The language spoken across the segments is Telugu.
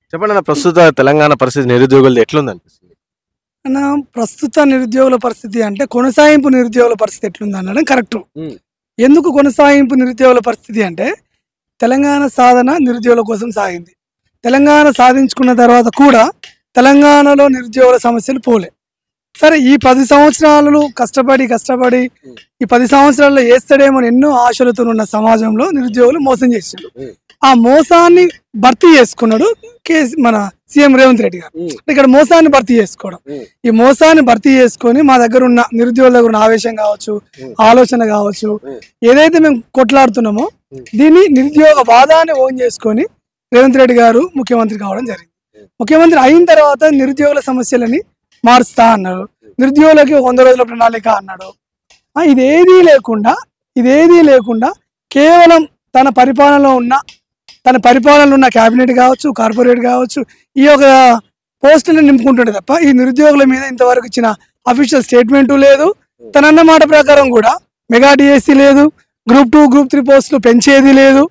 చెప్పండి అన్న ప్రస్తుత తెలంగాణ పరిస్థితి నిరుద్యోగులది ఎట్లుంది అనిపిస్తుంది అన్న ప్రస్తుత నిరుద్యోగుల పరిస్థితి అంటే కొనసాగింపు నిరుద్యోగుల పరిస్థితి ఎట్లుంది అనడం కరెక్ట్ ఉమ్. ఎందుకు కొనసాగింపు నిరుద్యోగుల పరిస్థితి అంటే తెలంగాణ సాధన నిరుద్యోగుల కోసం సాగింది తెలంగాణ సాధించుకున్న తర్వాత కూడా తెలంగాణలో నిరుద్యోగుల సమస్యలు పోలే సరే ఈ పది సంవత్సరాలు కష్టపడి కష్టపడి ఈ పది సంవత్సరాల్లో వేస్తాడేమో అని ఎన్నో ఆశలతో ఉన్న సమాజంలో నిరుద్యోగులు మోసం చేశారు ఉమ్. ఆ మోసాన్ని భర్తీ చేసుకున్నాడు కేసీ మన సీఎం రేవంత్ రెడ్డి గారు ఉమ్. ఇక్కడ మోసాన్ని భర్తీ చేసుకోవడం ఉమ్. ఈ మోసాన్ని భర్తీ చేసుకొని మా దగ్గర ఉన్న నిరుద్యోగుల దగ్గర ఉన్న ఆవేశం కావచ్చు ఉమ్. ఆలోచన కావచ్చు ఉమ్. ఏదైతే మేము కొట్లాడుతున్నామో ఉమ్. దీన్ని నిరుద్యోగ వాదాన్ని ఓన్ చేసుకొని రేవంత్ రెడ్డి గారు ముఖ్యమంత్రి కావడం జరిగింది ముఖ్యమంత్రి అయిన తర్వాత నిరుద్యోగుల సమస్యలని మారుస్తా అన్నాడు నిరుద్యోగులకి ఒక వంద రోజుల ప్రణాళిక అన్నాడు ఆ, ఇదేదీ లేకుండా ఇదేదీ లేకుండా కేవలం తన పరిపాలనలో ఉన్న తన పరిపాలనలో ఉన్న క్యాబినెట్ కావచ్చు కార్పొరేట్ కావచ్చు ఈ యొక్క పోస్టులను నింపుకుంటుండే తప్ప ఈ నిరుద్యోగుల మీద ఇంతవరకు ఇచ్చిన అఫీషియల్ స్టేట్మెంట్ లేదు తన అన్న మాట ప్రకారం కూడా మెగా డిఎస్సి లేదు గ్రూప్ టూ గ్రూప్ త్రీ పోస్టులు పెంచేది లేదు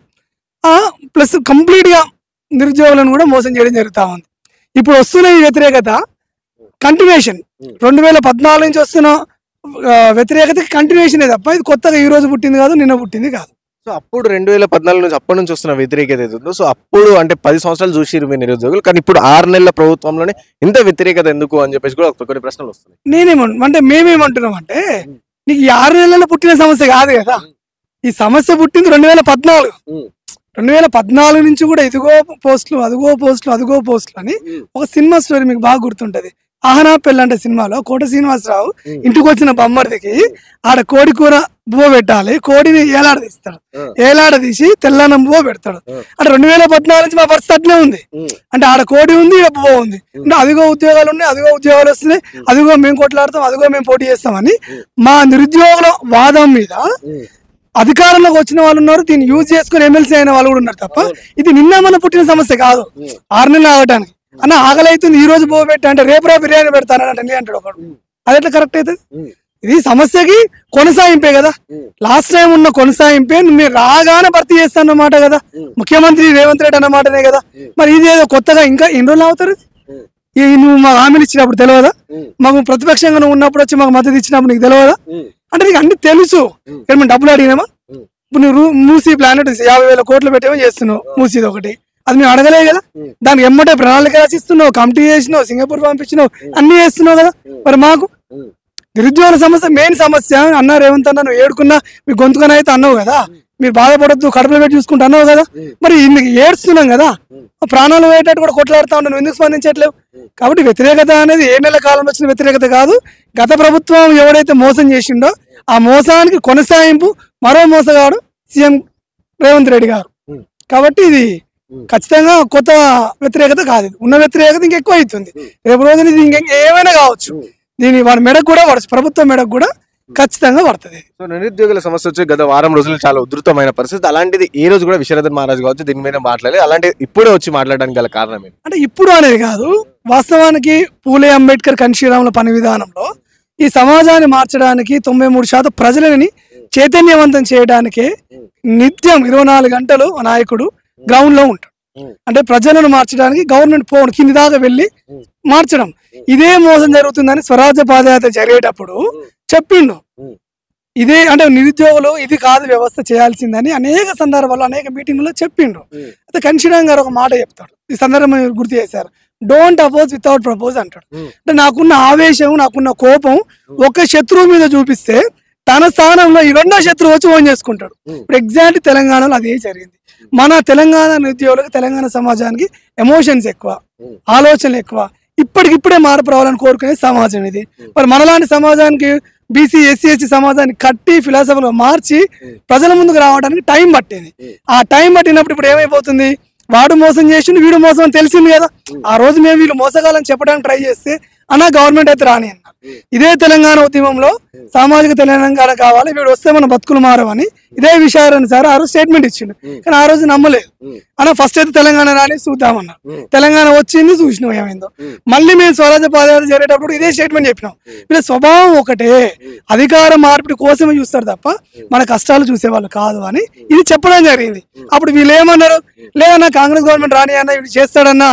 ప్లస్ కంప్లీట్గా నిరుద్యోగులను కూడా మోసం చేయడం జరుగుతూ ఉంది ఇప్పుడు వస్తున్న ఈ వ్యతిరేకత కంటిన్యూషన్ రెండు వేల పద్నాలుగు నుంచి వస్తున్న ఆ, వ్యతిరేకత కంటిన్యూషన్ తప్ప ఇది కొత్తగా ఈ రోజు పుట్టింది కాదు నిన్న పుట్టింది కాదు సో అప్పుడు రెండు వేల పద్నాలుగు నుంచి అప్పటి నుంచి వస్తున్న వ్యతిరేకత ఏది ఉందో సో అప్పుడు అంటే పది సంవత్సరాలు చూసిరు మీ నిరుద్యోగులు కానీ ఇప్పుడు ఆరు నెలల ప్రభుత్వంలోనే ఇంత వ్యతిరేకత ఎందుకు అని చెప్పేసి కూడా ఒక కొన్ని ప్రశ్నలు వస్తున్నాయి నేనేమన్ అంటే మేమేమంటున్నాం అంటే నీకు ఈ ఆరు నెలల్లో పుట్టిన సమస్య కాదు కదా ఈ సమస్య పుట్టింది రెండు వేల పద్నాలుగు ఉమ్. రెండు వేల పద్నాలుగు నుంచి కూడా ఇదిగో పోస్టులు అదిగో పోస్టులు అదిగో పోస్టులు అని ఉమ్. ఒక సినిమా స్టోరీ మీకు బాగా గుర్తుంటది ఆహనా పెళ్ళంటే సినిమాలో కోట శ్రీనివాసరావు ఉమ్. ఇంటికి వచ్చిన బొమ్మడికి ఆడ కోడి కూర బువ్వ పెట్టాలి కోడిని ఏలాడదీస్తాడు ఆ. ఏలాడదీసి తెల్లన్నం బువ్వ పెడతాడు ఆ. అంటే రెండు వేల పద్నాలుగు నుంచి మా పరిస్థితి అట్లే ఉంది ఉమ్. అంటే ఆడ కోడి ఉంది ఈడ బువ్వ ఉంది అంటే అదిగో ఉద్యోగాలు ఉన్నాయి అదిగో ఉద్యోగాలు వస్తున్నాయి అదిగో మేము కొట్లాడతాం అదిగో మేము పోటీ చేస్తామని మా నిరుద్యోగుల వాదం మీద ఉమ్. అధికారంలోకి వచ్చిన వాళ్ళు ఉన్నారు దీన్ని యూజ్ చేసుకుని ఎమ్మెల్సీ అయిన వాళ్ళు కూడా ఉన్నారు తప్ప ఇది నిన్న మన పుట్టిన సమస్య కాదు ఉమ్. ఆరు నెలలు ఆగటానికి అన్న ఆకలి అవుతుంది ఈ రోజు బో పెట్టి అంటే రేపు రా బిర్యానీ పెడతానంటే అంటాడు ఒకడు అది ఎట్లా కరెక్ట్ అవుతుంది ఉమ్. ఇది సమస్యకి కొనసాగింపే కదా ఉమ్. లాస్ట్ టైం ఉన్న కొనసాగింపే మీరు రాగానే భర్తీ చేస్తానన్నమాట కదా ఉమ్. ముఖ్యమంత్రి రేవంత్ రెడ్డి అన్నమాటనే కదా మరి ఇది ఏదో కొత్తగా ఇంకా ఎన్ని రోజులు అవుతారు ఉమ్. ఈ నువ్వు మా హామీలు ఇచ్చినప్పుడు తెలియదా ఉమ్. మాకు ప్రతిపక్షంగా నువ్వు ఉన్నప్పుడు వచ్చి మాకు మద్దతు ఇచ్చినప్పుడు నీకు తెలియదా ఉమ్. అంటే నీకు అన్ని తెలుసు ఉమ్. ఇక్కడ మేము డబ్బులు అడిగినామా ఉమ్. ఇప్పుడు నువ్వు రూ- మూసీ ప్లానెట్ యాభై వేల కోట్లు పెట్టేమో చేస్తున్నావు మూసీది ఒకటి అది మేము అడగలే కదా ఉమ్. దానికి ఎమ్మటే ప్రణాళిక రాసిస్తున్నావు కమిటీ చేసినావు సింగపూర్ పంపించినావు అన్ని చేస్తున్నావు కదా మరి మాకు ఉమ్. నిరుద్యోగుల సమస్య మెయిన్ సమస్య అన్నా రేవంత్ అన్న నువ్వు ఏడుకున్నా మీ గొంతుకన అయితే అన్నావు కదా మీరు బాధపడద్దు కడుపులో పెట్టి చూసుకుంటా అన్నావు కదా మరి ఇన్ని ఏడుస్తున్నాం కదా ప్రాణాలు పోయేటట్టు కూడా కొట్లాడుతా ఉంటావు నువ్వు ఎందుకు స్పందించట్లేవు కాబట్టి వ్యతిరేకత అనేది ఏ నెల కాలంలో వచ్చిన వ్యతిరేకత కాదు గత ప్రభుత్వం ఎవడైతే మోసం చేసిండో ఆ మోసానికి కొనసాగింపు మరో మోసగాడు సీఎం రేవంత్ రెడ్డి గారు ఉమ్. కాబట్టి ఇది ఉమ్. ఖచ్చితంగా కొత్త వ్యతిరేకత కాదు ఇది. ఉన్న వ్యతిరేకత ఇంకెక్కువ అవుతుంది రేపు రోజున ఇది ఇంక ఏమైనా కావచ్చు ఉమ్. దీని వాడి మెడకు కూడా పడచ్చు ప్రభుత్వం మెడకు కూడా ఖచ్చితంగా పడుతుంది సో నిరుద్యోగుల సమస్య వచ్చి గత వారం రోజులు చాలా ఉధృతమైన పరిస్థితి అలాంటిది ఈ రోజు కూడా విశ్వనాథన్ మహారాజ్ కావచ్చు దీని మీద మాట్లాడలేదు అలాంటి ఇప్పుడే వచ్చి మాట్లాడడానికి గల కారణం ఏంటి అంటే ఇప్పుడు అనేది కాదు వాస్తవానికి పూలే అంబేద్కర్ కన్షీరాముల పని విధానంలో ఈ సమాజాన్ని మార్చడానికి తొంభై మూడు శాతం ప్రజలని చైతన్యవంతం చేయడానికే నిత్యం ఇరవై నాలుగు గంటలు ఆ నాయకుడు గ్రౌండ్ లో ఉంటాడు ఉమ్. అంటే ప్రజలను మార్చడానికి గవర్నమెంట్ పోవడం కింది దాకా వెళ్ళి ఉమ్. మార్చడం ఇదే మోసం జరుగుతుందని స్వరాజ్య పాదయాత్ర జరిగేటప్పుడు చెప్పిండు ఉమ్. ఇదే అంటే నిరుద్యోగులు ఇది కాదు వ్యవస్థ చేయాల్సిందని అనేక సందర్భాల్లో అనేక మీటింగ్లో చెప్పిండ్రు ఉమ్. అయితే కన్షీరామ్ గారు ఒక మాట చెప్తాడు ఈ సందర్భం మీరు గుర్తు చేశారు డోంట్ అపోజ్ వితౌట్ ప్రపోజ్ అంటాడు ఉమ్. అంటే నాకున్న ఆవేశం నాకున్న కోపం ఒక శత్రువు మీద చూపిస్తే తన స్థానంలో ఈ రెండో శత్రువు వచ్చి ఓన్ చేసుకుంటాడు ఉమ్. ఇప్పుడు ఎగ్జాక్ట్ తెలంగాణలో అదే జరిగింది మన తెలంగాణ నిరుద్యోగులకు తెలంగాణ సమాజానికి ఎమోషన్స్ ఎక్కువ ఉమ్. ఆలోచనలు ఎక్కువ ఇప్పటికిప్పుడే మార్పు రావాలని కోరుకునే సమాజం ఇది మరి మనలాంటి సమాజానికి బీసీ ఎస్సీ ఎస్టీ సమాజాన్ని కట్టి ఫిలాసఫీలో మార్చి ప్రజల ముందుకు రావడానికి టైం పట్టింది ఆ టైం పట్టినప్పుడు ఇప్పుడు ఏమైపోతుంది వాడు మోసం చేసిండు వీడు మోసం అని తెలిసింది కదా ఆ రోజు మేము వీళ్ళు మోసగాలని చెప్పడానికి ట్రై చేస్తే అన్న గవర్నమెంట్ అయితే రాని అన్న ఇదే తెలంగాణ ఉద్యమంలో సామాజిక తెలంగాణ కావాలి వీడు వస్తే మన బతుకులు మారవని ఇదే విషయాన్ని సార్ ఆ రోజు స్టేట్మెంట్ ఇచ్చిండు కానీ ఆ రోజు నమ్మలేదు అన్న ఫస్ట్ అయితే తెలంగాణ రాని చూద్దామన్నారు తెలంగాణ వచ్చింది చూసినాం ఏమైందో మళ్ళీ మేము స్వరాజ్య పాదయాత్ర జరిగేటప్పుడు ఇదే స్టేట్మెంట్ చెప్పినాం వీళ్ళ స్వభావం ఒకటే అధికార మార్పిడి కోసమే చూస్తారు తప్ప మన కష్టాలు చూసేవాళ్ళు కాదు అని ఇది చెప్పడం జరిగింది అప్పుడు వీళ్ళు ఏమన్నారు లేదన్నా కాంగ్రెస్ గవర్నమెంట్ రాని అన్న వీడు చేస్తాడన్నా అన్నారు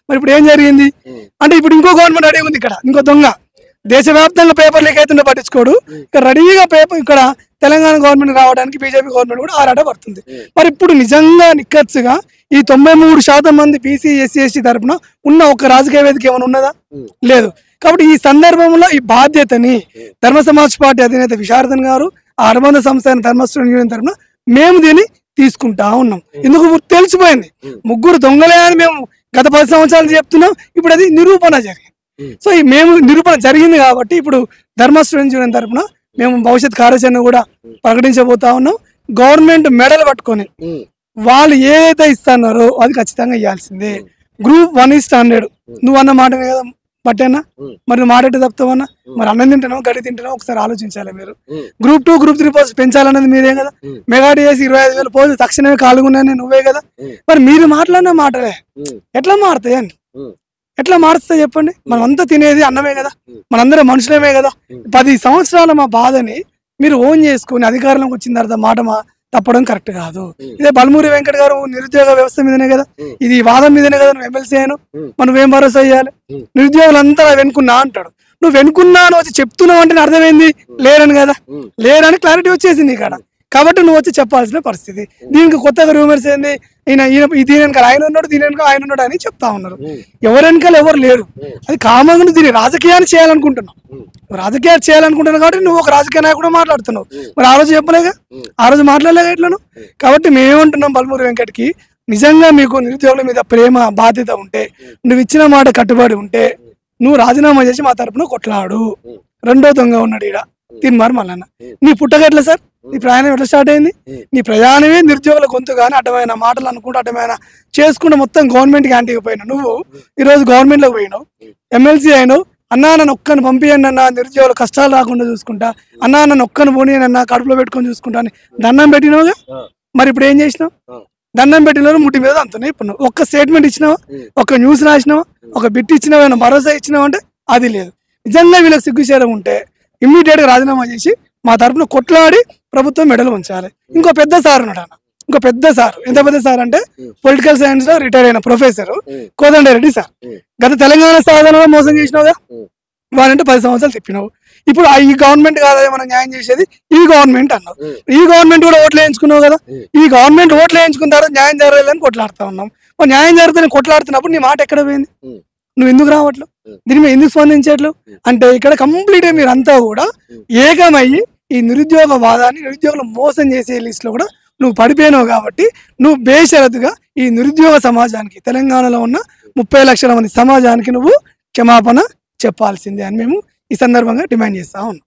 మరి ఇప్పుడు ఏం జరిగింది అంటే ఇప్పుడు ఇంకో గవర్నమెంట్ రెడీ ఉంది ఇక్కడ ఇంకో దొంగ దేశవ్యాప్తంగా పేపర్ లీక్ అవుతుండే పట్టించుకోడు ఇక్కడ రెడీగా పేపర్ ఇక్కడ తెలంగాణ గవర్నమెంట్ రావడానికి బీజేపీ గవర్నమెంట్ కూడా ఆరాట పడుతుంది మరి ఇప్పుడు నిజంగా నిక్కచ్చుగా ఈ తొంభై మూడు శాతం మంది బీసీ ఎస్సీ ఎస్టీ తరపున ఉన్న ఒక రాజకీయ వేదిక ఏమైనా ఉన్నదా లేదు కాబట్టి ఈ సందర్భంలో ఈ బాధ్యతని ధర్మ సమాజ్ పార్టీ అధినేత విశారదన్ గారు ఆ అనుబంధ సంస్థ అయిన ధర్మ స్టూడెంట్ యూనియన్ తరపున మేము దీన్ని తీసుకుంటా ఉన్నాం ఎందుకు ఇప్పుడు తెలిసిపోయింది ముగ్గురు దొంగలే అని మేము గత పది సంవత్సరాలు చెప్తున్నాం ఇప్పుడు అది నిరూపణ జరిగింది సో ఈ మేము నిరూపణ జరిగింది కాబట్టి ఇప్పుడు ధర్మ స్టూడెంట్ యూనియన్ తరపున మేము భవిష్యత్ కార్యాచరణ కూడా ప్రకటించబోతా ఉన్నాం గవర్నమెంట్ మెడల్ పట్టుకొని వాళ్ళు ఏదైతే ఇస్తున్నారో అది ఖచ్చితంగా ఇవ్వాల్సిందే గ్రూప్ వన్ ఈ స్టాండర్డ్ నువ్వు అన్న మాట కదా బట్టేనా మరి నువ్వు మాట ఎట్టు తప్పుతావన్నా మరి అన్నం తింటున్నావు గడి తింటున్నావు ఒకసారి ఆలోచించాలి మీరు group two group three post పెంచాలన్నది మీరే కదా మెగాడి చేసి ఇరవై ఐదు వేలు పోస్ట్ తక్షణమే కాలుగున్నాయని నువ్వే కదా మరి మీరు మాట్లాడిన మాటలే ఎట్లా మారుతాయి అని ఎట్లా మారుస్తాయి చెప్పండి మనం అంతా తినేది అన్నమే కదా మనందరం మనుషులమే కదా పది సంవత్సరాల మా బాధని మీరు ఓన్ చేసుకుని అధికారంలోకి వచ్చిన తర్వాత మాట మా తప్పడం కరెక్ట్ కాదు ఇదే బల్మూరి వెంకట గారు నిరుద్యోగ వ్యవస్థ మీదనే కదా ఇది ఈ వాదం మీదనే కదా నువ్వు ఎమ్మెల్సీ అయ్యాను మనం ఏం భరోసా ఇవ్వాలి నిరుద్యోగులంతా వెనుకున్నా అంటాడు నువ్వు వెనుకున్నా అని వచ్చి చెప్తున్నావు అంటే అర్థమైంది లేరని కదా లేరని క్లారిటీ వచ్చేసింది ఇక్కడ కాబట్టి నువ్వు వచ్చి చెప్పాల్సిన పరిస్థితి దీనికి కొత్తగా రూమర్స్ ఏంది ఈయన ఈయన ఈ దీని వెనకాల ఆయన ఉన్నాడు దీని వెనకాల ఆయన ఉన్నాడు అని చెప్తా ఉన్నారు ఎవరి వెనకాల ఎవరు లేరు అది కామంగా నువ్వు దీన్ని రాజకీయాన్ని చేయాలనుకుంటున్నావు నువ్వు రాజకీయాలు చేయాలనుకుంటున్నావు కాబట్టి నువ్వు ఒక రాజకీయ నాయకుడు మాట్లాడుతున్నావు మరి ఆ రోజు చెప్పలేగా ఆ రోజు మాట్లాడలేగా ఇట్లను కాబట్టి మేమేమంటున్నాం బల్మూరి వెంకట్కి నిజంగా మీకు నిరుద్యోగుల మీద ప్రేమ బాధ్యత ఉంటే నువ్వు ఇచ్చిన మాట కట్టుబడి ఉంటే నువ్వు రాజీనామా చేసి మా తరపున కొట్లాడు రెండో దొంగ ఉన్నాడు ఈడ తిన్మార్ మల్లన్న నీ పుట్టగట్ల సార్ నీ ప్రయాణం ఎట్లా స్టార్ట్ అయింది నీ ప్రయాణమే నిరుద్యోగుల గొంతు కానీ అడ్డమైన మాటలు అనుకుంటూ అడ్డమైన చేసుకుంటూ మొత్తం గవర్నమెంట్ యాంటీకి పోయినావు నువ్వు ఈరోజు గవర్నమెంట్లోకి పోయినావు ఎమ్మెల్సీ అయినావు అన్నా నన్ను ఒక్కని పంపియండి అన్న నిరుద్యోగుల కష్టాలు రాకుండా చూసుకుంటా అన్నా నన్ను ఒక్కని పోనీయండి అన్న కడుపులో పెట్టుకొని చూసుకుంటా అని దండం పెట్టినావుగా మరి ఇప్పుడు ఏం చేసినావు దండం పెట్టిన ముట్టి మీద అంతున్నాయి ఇప్పుడు నువ్వు ఒక్క స్టేట్మెంట్ ఇచ్చినావా ఒక న్యూస్ రాసినావా ఒక బిట్ ఇచ్చినావా ఏమైనా భరోసా ఇచ్చినావా అంటే అది లేదు నిజంగా వీళ్ళకి సిగ్గుచేరం ఉంటే ఇమ్మీడియట్ గా రాజీనామా చేసి మా తరపున కొట్లాడి ప్రభుత్వం మెడలు ఉంచాలి ఇంకో పెద్ద సార్ ఉన్నాడు అన్న ఇంకో పెద్ద సార్ ఎంత పెద్ద సార్ అంటే పొలిటికల్ సైన్స్ లో రిటైర్ అయిన ప్రొఫెసర్ కోదండరెడ్డి సార్ గత తెలంగాణ సాధనలో మోసం చేసినావుగా వాళ్ళంటే పది సంవత్సరాలు తిప్పినావు ఇప్పుడు ఆ ఈ గవర్నమెంట్ కాదా మనం న్యాయం చేసేది ఈ గవర్నమెంట్ అన్నావు ఈ గవర్నమెంట్ కూడా ఓట్లు వేయించుకున్నావు కదా ఈ గవర్నమెంట్ ఓట్లు వేయించుకున్న తర్వాత న్యాయం జరగలేదని కొట్లాడుతా ఉన్నాం మరి న్యాయం జరుగుతుంది కొట్లాడుతున్నప్పుడు నీ మాట ఎక్కడ పోయింది నువ్వు ఎందుకు రావట్లేవు దీని మీద ఎందుకు స్పందించట్లేవు అంటే ఇక్కడ కంప్లీట్ మీరు అంతా కూడా ఏకమయ్యి ఈ నిరుద్యోగ వాదాన్ని నిరుద్యోగులు మోసం చేసే లిస్ట్ లో కూడా నువ్వు పడిపోయినావు కాబట్టి నువ్వు బేషరతుగా ఈ నిరుద్యోగ సమాజానికి తెలంగాణలో ఉన్న ముప్పై లక్షల మంది సమాజానికి నువ్వు క్షమాపణ చెప్పాల్సిందే అని మేము ఈ సందర్భంగా డిమాండ్ చేస్తా ఉన్నాం